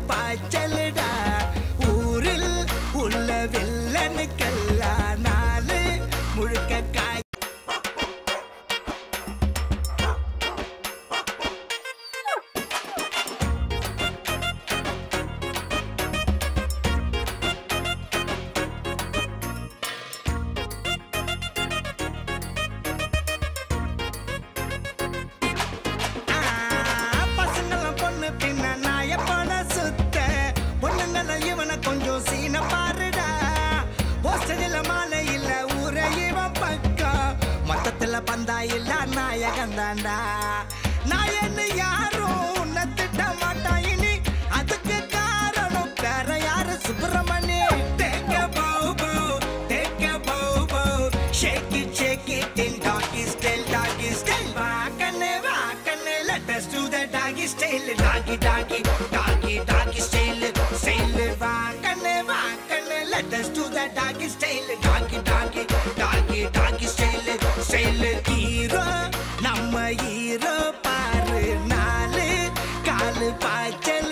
பாய்ச்சலுடா ஊரில் உள்ள வில்லனுக்கெல்லாம் நாலு முழுக்க காய் பசங்களாம் பொண்ணு பின்ன நாய போன சுத்த பொண்ணுங்கள இவனை கொஞ்சம் சீன பாருடா போஸ்டரில் மாலை இல்ல ஊர இவன் பக்கம் மொத்தத்துல பந்தா இல்ல நாயகன் தாண்டா நாயன்னு யாரும் உன்னை திட்ட மாட்டான் இனி அதுக்கு காரணம் வேற யாரு Subramani Take a bow bow, take a bow bow, shake it, shake it in doggy style, doggy style. வாக்கண்ணே வாக்கண்ணே let us do the doggy style, doggy doggy, doggy doggy style, style. வாக்கண்ணே வாக்கண்ணே let us do the doggy style, doggy doggy, doggy doggy style, style. Hero நம்ம hero பாரு நாலு காலு பாய்ச்சல்